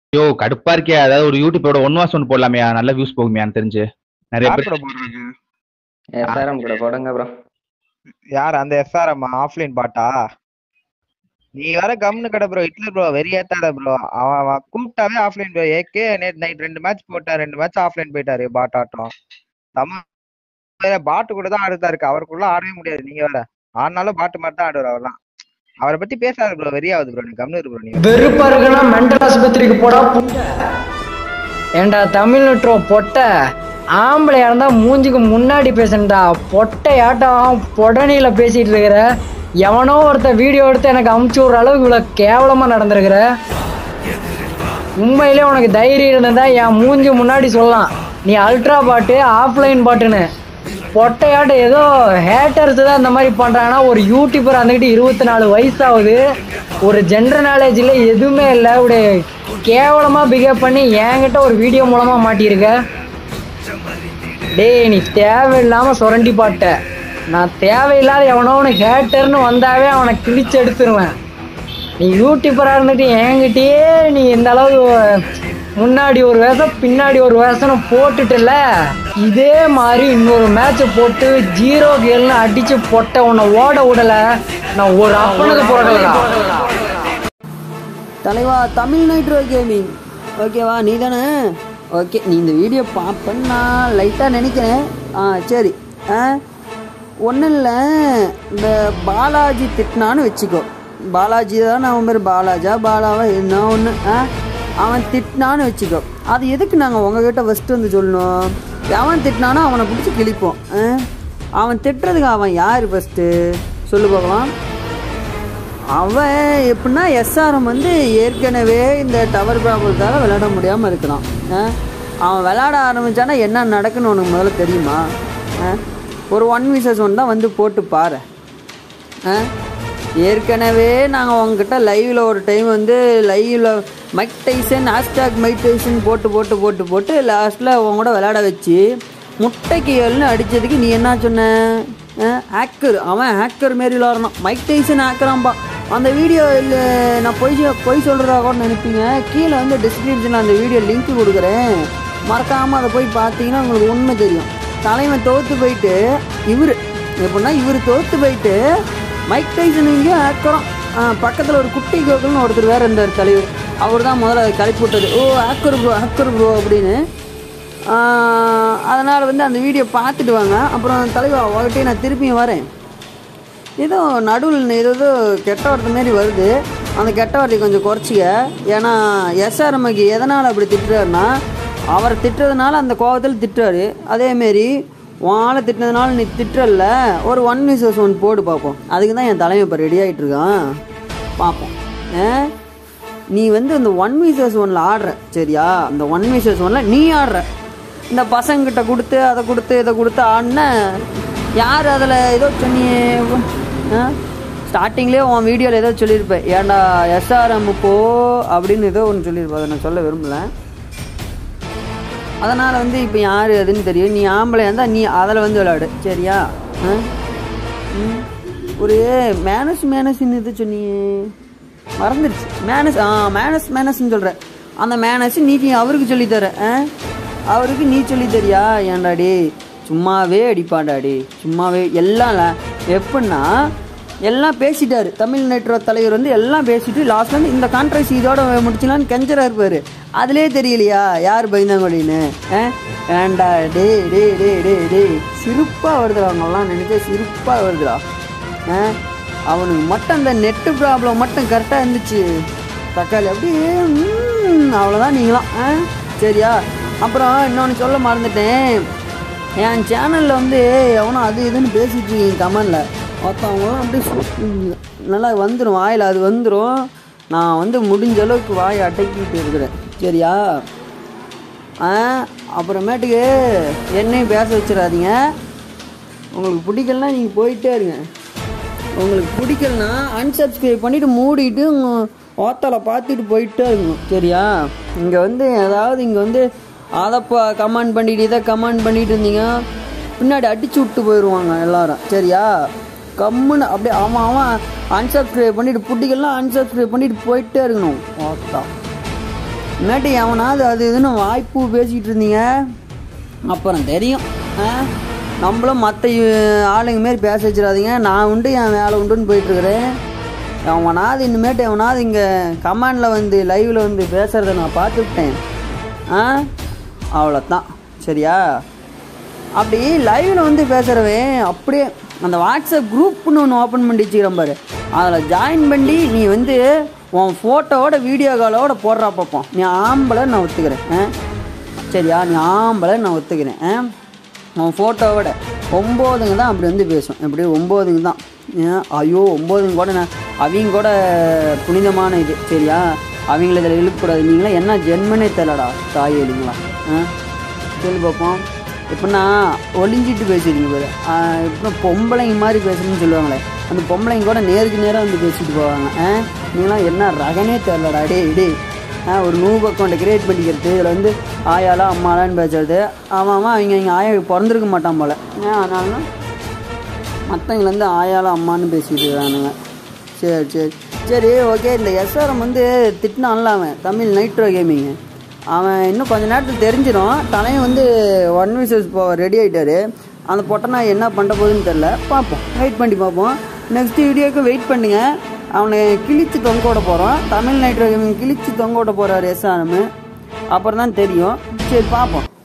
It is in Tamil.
யோ கடுப்பா இருக்கே அதாவது ஒரு யூடியூபோட ஒன் வாஸ் ஒன் போடலாமே நல்ல வியூஸ் போகுமே எனக்கு தெரிஞ்சு நிறைய யார் பேர் கூட போடுறது எஸ்ஆர்எம் கூட போடுங்க ப்ரோ யார் அந்த எஸ்ஆர்எம் ஆஃப்லைன் பாட்டா நீ வர கம்னு கடை ப்ரோ ஹிட்லர் ப்ரோ வெறி ஏத்தாத ப்ரோ அவன் அவன் கூப்பிட்டாவே ஆஃப்லைன் ப்ரோ ஏகே நேத்து நைட் ரெண்டு மேட்ச் போட்டார் ரெண்டு மேட்ச் ஆஃப்லைன் போயிட்டாரு பாட் ஆட்டம் தமிழ் பாட்டு கூட தான் ஆடுதா இருக்கு அவருக்குள்ள ஆடவே முடியாது நீங்க வேற ஆடினாலும் பாட்டு மாதிரி தான் ஆடுவார் அவர்லாம் அவரை பத்தி பேசாத ப்ரோ வெறியாவது ப்ரோ நீ கம்னு இரு ப்ரோ நீ வெறுப்பா இருக்குன்னா மென்டல் ஆஸ்பத்திரிக்கு போடா புண்டை ஏண்டா தமிழ் நட்ரோ பொட்டை ஆம்பளையா இருந்தா மூஞ்சுக்கு முன்னாடி பேசுண்டா பொட்டையாட்டம் பொடனியில பேசிட்டு இருக்கிற எவனோ ஒருத்த வீடியோ எடுத்து எனக்கு அமுச்சு விடுற அளவுக்கு இவ்வளவு கேவலமா நடந்திருக்கிற உண்மையிலே உனக்கு தைரியம் இருந்தா என் மூஞ்சி முன்னாடி சொல்லலாம் நீ அல்ட்ரா பாட்டு ஆஃப்லைன் பாட்டுன்னு பொட்டையாட்ட ஏதோ ஹேட்டர்ஸ் தான் இந்த மாதிரி பண்றாங்கன்னா ஒரு யூடியூபர் வந்துக்கிட்டு இருபத்தி நாலு வயசாகுது ஒரு ஜென்ரல் நாலேஜில் எதுவுமே இல்லை ஒரு கேவலமா பிஹேவ் பண்ணி என்கிட்ட ஒரு வீடியோ மூலமா மாட்டியிருக்க டேய் நீ தேவையில்லாம சுரண்டி பாட்ட நான் தேவையில்லாத எவனோ உனக்கு ஹேட்டர்னு வந்தாவே அவனை கிழிச்சு எடுத்துருவேன் நீ யூடியூபராக இருந்துட்டு என்கிட்டயே நீ இந்த அளவு முன்னாடி ஒரு வேஷம் பின்னாடி ஒரு வேஷம் போட்டுட்டுல இதே மாதிரி இன்னொரு மேட்சை போட்டு ஜீரோ கேல்னு அடிச்சு பொட்ட உன்னை ஓட விடல நான் ஒரு அப்பனுக்கு போடலாம் தலைவா தமிழ் நைட்ரோ கேமிங் ஓகேவா நீ தானே ஓகே நீ இந்த வீடியோ பார்ப்பேன்னு நான் லைட்டாக நினைக்கிறேன் ஆ சரி ஆ ஒன்றும் இல்லை இந்த பாலாஜி திட்டினான்னு வச்சுக்கோ பாலாஜி தான் அவன் பேர் பாலாஜா பாலாவா என்ன ஒன்று ஆ அவன் திட்டினான்னு வச்சுக்கோ அது எதுக்கு நாங்கள் உங்ககிட்ட ஃபஸ்ட்டு வந்து சொல்லணும் அவன் திட்டினானோ அவனை பிடிச்சி கிழிப்போம் ஆ? அவன் திட்டுறதுக்கு அவன் யார் ஃபஸ்ட்டு சொல்லு பார்க்கலாம் அவன் எப்படின்னா எஸ்ஆர்எம் வந்து ஏற்கனவே இந்த டவர் ப்ராப்ளத்தால் விளையாட முடியாமல் இருக்கிறான் ஆ? அவன் விளையாட ஆரம்பிச்சானா என்ன நடக்குன்னு உனக்கு முதல்ல தெரியுமா ஆ? ஒரு ஒன் விசஸ் ஒன் தான் வந்து போட்டு பாரு ஆ? ஏற்கனவே நாங்கள் உங்ககிட்ட லைவில் ஒரு டைம் வந்து லைவில் Mike Tyson hashtag Mike Tyson போட்டு போட்டு போட்டு போட்டு லாஸ்ட்டில் உங்க கூட விளையாட வச்சு முட்டைக்கு ஏழுன்னு அடித்ததுக்கு நீ என்ன சொன்ன ஹேக்கர் அவன் ஹேக்கர் மாரி விளாட்றான் மைக் டைசன் ஹேக்கரான்பா அந்த வீடியோ இல்லை நான் பொய் சொ- பொய் சொல்கிறதா கூட நினைப்பீங்க கீழே வந்து டிஸ்கிரிப்ஷனில் அந்த வீடியோ லிங்க் கொடுக்குறேன் மறக்காமல் அதை போய் பார்த்தீங்கன்னா உங்களுக்கு உண்மை தெரியும் தலைவன் தோற்று போயிட்டு இவர் எப்படின்னா இவர் தோற்று போயிட்டு மைக் டைசன் இங்கேயும் ஹேக்கரும் பக்கத்தில் ஒரு குட்டி கோகுல்னு ஒருத்தர் வேறு இருந்தார் தலைவர் அவர் தான் முதல்ல அதை கிளப்பி விட்டது oh hacker bro hacker bro அப்படின்னு அதனால் வந்து அந்த வீடியோ பார்த்துட்டு வாங்க அப்புறம் தலைவர் அவர்கிட்டயே நான் திருப்பியும் வரேன் ஏதோ நடுவில் ஏதோ ஏதோ கெட்ட வார்த்தை மாரி வருது அந்த கெட்ட வார்த்தையை கொஞ்சம் குறைச்சிக்க ஏன்னா எஸ்ஆர்எம்க்கு எதனால் அப்படி திட்டுறாருன்னா அவர் திட்டுறதுனால அந்த கோவத்தில் திட்டுறாரு அதேமாரி உன் திட்டினதுனால நீ திட்டுறல்ல ஒரு ஒன் விசஸ் ஒன் போடு பார்ப்போம் அதுக்கு தான் என் தலைமை இப்போ ரெடி ஆகிட்டு இருக்கான் பார்ப்போம் ஆ? நீ வந்து அந்த ஒன் விசஸ் ஒன்ல ஆடுற சரியா அந்த ஒன் விசஸ் ஒன்ல நீ ஆடுற இந்த பசங்கிட்ட கொடுத்து அதை கொடுத்து இதை கொடுத்து ஆடின யார் அதில் ஏதோ சொன்னியே ஸ்டார்டிங்லேயே உன் வீடியோவில் ஏதோ சொல்லியிருப்பேன் ஏன்டா எஸ்ஆர்எம் போ அப்படின்னு ஏதோ ஒன்று சொல்லியிருப்பேன் அதை நான் சொல்ல விரும்பல அதனால் வந்து இப்போ யார் அதுன்னு தெரியும் நீ ஆம்பளை இருந்தால் நீ அதில் வந்து விளையாடு சரியா ஆ? ம். ஒரு மேனஸ் மேனஸ்ன்னு இது சொன்னியே மறந்துடுச்சு மேனஸ் ஆ மேனஸ் மேனஸ்ன்னு சொல்கிற அந்த மேனஸ் நீ நீ அவருக்கு சொல்லித்தர ஆ அவருக்கு நீ சொல்லித் தரியா ஏன்டா டேய் சும்மாவே அடிப்பான்டா டேய் சும்மாவே எல்லாம் ல- எப்படின்னா எல்லாம் பேசிட்டாரு தமிழ் நெட்ரோ தலைவர் வந்து எல்லாம் பேசிட்டு லாஸ்ட்ல வந்து இந்த கான்ட்ரவர்சி இதோட முடிச்சலான்னு கெஞ்சரா இருப்பாரு அதுலயே தெரியலையா யார் பயந்தாங்கொழின்னு ஏண்டா டே டே டே டே டே சிரிப்பா வருதுடா அவங்கெல்லாம் நினைச்சா சிரிப்பா வருதுடா ஆ? அவனுக்கு மட்டும் அந்த நெட்டு ப்ராப்ளம் மட்டும் கரெக்டாக இருந்துச்சு தக்காளி அப்படியே ம், அவ்வளோதான் நீங்களாம் ஆ சரியா அப்புறம் இன்னொன்று சொல்ல மறந்துட்டேன் என் சேனலில் வந்து எவனோ அது இதுன்னு பேசிட்டு இருக்கீங்க கமெண்டில் ஒருத்தவங்களாம் அப்படியே சு- நல்லா வந்துடும் வாயில் அது வந்துடும் நான் வந்து முடிஞ்ச அளவுக்கு வாயை அடக்கிட்டு இருக்கிறேன் சரியா ஆ அப்புறமேட்டுக்கு என்னையும் பேச வச்சிடாதீங்க உங்களுக்கு பிடிக்கலனா நீங்கள் போயிட்டே இருங்க உங்களுக்கு பிடிக்கலனா unsubscribe பண்ணிவிட்டு மூடிட்டு உங்கள் ஓத்தலை பார்த்துட்டு போயிட்டே இருக்கணும் சரியா இங்கே வந்து அதாவது இங்கே வந்து அதை ப கமெண்ட் பண்ணிட்டு இதை கமெண்ட் பண்ணிட்டு இருந்தீங்க பின்னாடி அடிச்சு விட்டு போயிடுவாங்க எல்லாரும் சரியா கம்முன்னு அப்படியே அவன் அவன் unsubscribe பண்ணிட்டு பிடிக்கலாம் unsubscribe பண்ணிட்டு போயிட்டே இருக்கணும் ஓத்தா இனிமேட்டு எவனாவது அது இதுன்னு வாய்ப்பு பேசிக்கிட்டு இருந்தீங்க அப்புறம் தெரியும் ஆ நம்மளும் மற்ற ஆளுங்க மாரி பேச வச்சிடாதீங்க நான் உண்டு என் வேலை உண்டுன்னு போயிட்டுருக்கிறேன் எவனாவது இனிமேட்டு எவனாவது இங்கே கமெண்டில் வந்து லைவில் வந்து பேசுகிறத நான் பார்த்துக்கிட்டேன் ஆ அவ்வளோதான் சரியா அப்படி லைவில் வந்து பேசுகிறவன் அப்படியே அந்த வாட்ஸ்அப் குரூப்னு ஒன்று ஓப்பன் பண்ணி வச்சுக்கிறேன் பாரு அதில் ஜாயின் பண்ணி நீ வந்து உன் ஃபோட்டோவோட வீடியோ காலோட போடுறா பார்ப்போம் நீ ஆம்பளை நான் ஒத்துக்கிறேன் ஆ சரியா நீ ஆம்பளை நான் ஒத்துக்கிறேன் ஆ உன் ஃபோட்டோவோட ஒம்போதுங்க தான் அப்படி வந்து பேசும் எப்படி ஒம்போதுங்க தான் ஏன் ஐயோ ஒம்போதுங்க கூட நான் அவங்க கூட புனிதமான இது சரியா அவங்கள இதில் இழுக்கக்கூடாது நீங்களாம் என்ன ஜென்மனே தெரியலடா தாய் இல்லைங்களா ஆ சொல்லி பார்ப்போம் எப்படின்னா ஒளிஞ்சிட்டு பேசுறீங்க பாரு ஆஹ் எப்படின்னா பொம்பளைங்க மாதிரி பேசுறேன்னு சொல்லுவாங்களே அந்த பொம்பளைங்க கூட நேருக்கு நேராக வந்து பேசிட்டு போவாங்க ஆ நீங்களாம் என்ன ரகனே தெரிலடா டே டே ஆ ஒரு நூறு அக்கௌண்ட்டை கிரியேட் பண்ணிக்கிறது இதில் வந்து ஆயாலா அம்மாலான்னு பேசுறது அவன் அவன் அவங்க அவங்க ஆயா பிறந்திருக்க மாட்டான் போல ஏன் அதனால மற்றவங்கள வந்து ஆயாலும் அம்மான்னு பேசிட்டு இருக்கானுங்க சரி சரி சரி ஓகே இந்த எஸ்ஆர்எம் வந்து திட்டினான்ல அவன் தமிழ் நைட்ரோ கேமிங் அவன் இன்னும் கொஞ்ச நேரத்தில் தெரிஞ்சிடும் தலையும் வந்து ஒன் விசஸ் இப்போ ரெடி ஆகிட்டாரு அந்த பொட்டனா என்ன பண்ண போகுதுன்னு தெரில பார்ப்போம் வெயிட் பண்ணி பார்ப்போம் நெக்ஸ்ட் வீடியோக்கு வெயிட் பண்ணுங்க அவனை கிழிச்சு தொங்க விட போகிறோம் தமிழ் நைட்ரோ கேமிங் கிழிச்சு தொங்க விட போகிறாரு எஸ்ஆர்எம் அப்புறம் தான் தெரியும் சரி பார்ப்போம்